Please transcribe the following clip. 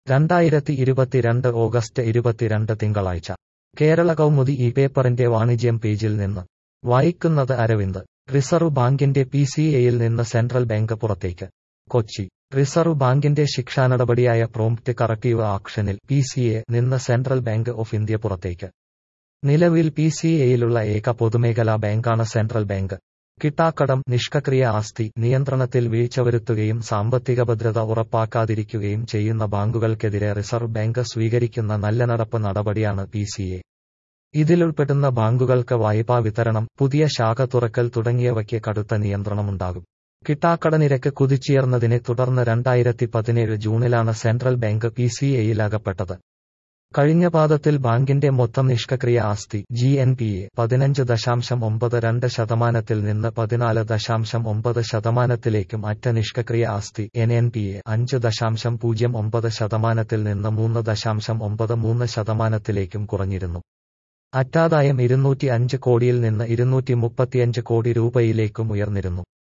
രണ്ടായിരത്തി ഇരുപത്തിരണ്ട് ഓഗസ്റ്റ് ഇരുപത്തിരണ്ട് തിങ്കളാഴ്ച കേരള കൗമുദി ഈ പേപ്പറിന്റെ വാണിജ്യം പേജിൽ നിന്ന് വായിക്കുന്നത് അരവിന്ദ് റിസർവ് ബാങ്കിന്റെ പി സി എയിൽ നിന്ന് സെൻട്രൽ ബാങ്ക് പുറത്തേക്ക് കൊച്ചി റിസർവ് ബാങ്കിന്റെ ശിക്ഷാനടപടിയായ പ്രോംപ്റ്റ് കറക്റ്റീവ് ആക്ഷനിൽ പി സി എ നിന്ന് സെൻട്രൽ ബാങ്ക് ഓഫ് ഇന്ത്യ പുറത്തേക്ക് നിലവിൽ പി സി എയിലുള്ള ഏക പൊതുമേഖലാ ബാങ്കാണ് സെൻട്രൽ ബാങ്ക് കിട്ടാക്കടം നിഷ്ക്രിയ ആസ്തി നിയന്ത്രണത്തിൽ വീഴ്ച വരുത്തുകയും സാമ്പത്തിക ഭദ്രത ഉറപ്പാക്കാതിരിക്കുകയും ചെയ്യുന്ന ബാങ്കുകൾക്കെതിരെ റിസർവ് ബാങ്ക് സ്വീകരിക്കുന്ന നല്ല നടപ്പ് നടപടിയാണ് പി സി എ ഇതിലുൾപ്പെടുന്ന ബാങ്കുകൾക്ക് വായ്പാ വിതരണം പുതിയ ശാഖ തുറക്കൽ തുടങ്ങിയവയ്ക്ക് കടുത്ത നിയന്ത്രണമുണ്ടാകും കിട്ടാക്കട നിരക്ക് കുതിച്ചുയർന്നതിനെ തുടർന്ന് രണ്ടായിരത്തി പതിനേഴ് ജൂണിലാണ് സെൻട്രൽ ബാങ്ക് പി സി എയിൽ അകപ്പെട്ടത് കഴിഞ്ഞ പാദത്തിൽ ബാങ്കിന്റെ മൊത്തം നിഷ്ക്രിയ ആസ്തി ജി എൻ പി എ പതിനഞ്ച് ദശാംശം ഒമ്പത് രണ്ട് ശതമാനത്തിൽ നിന്ന് പതിനാല് ദശാംശം ഒമ്പത് ശതമാനത്തിലേക്കും അറ്റ നിഷ്ക്രിയ ആസ്തി എൻ എൻ പി എ അഞ്ച് ദശാംശം പൂജ്യം ഒമ്പത് ശതമാനത്തിൽ നിന്ന് മൂന്ന് ദശാംശം ഒമ്പത് മൂന്ന് ശതമാനത്തിലേക്കും കുറഞ്ഞിരുന്നു അറ്റാദായം ഇരുന്നൂറ്റി അഞ്ച് കോടിയിൽ നിന്ന് ഇരുന്നൂറ്റി മുപ്പത്തിയഞ്ച് കോടി രൂപയിലേക്കും ഉയർന്നിരുന്നു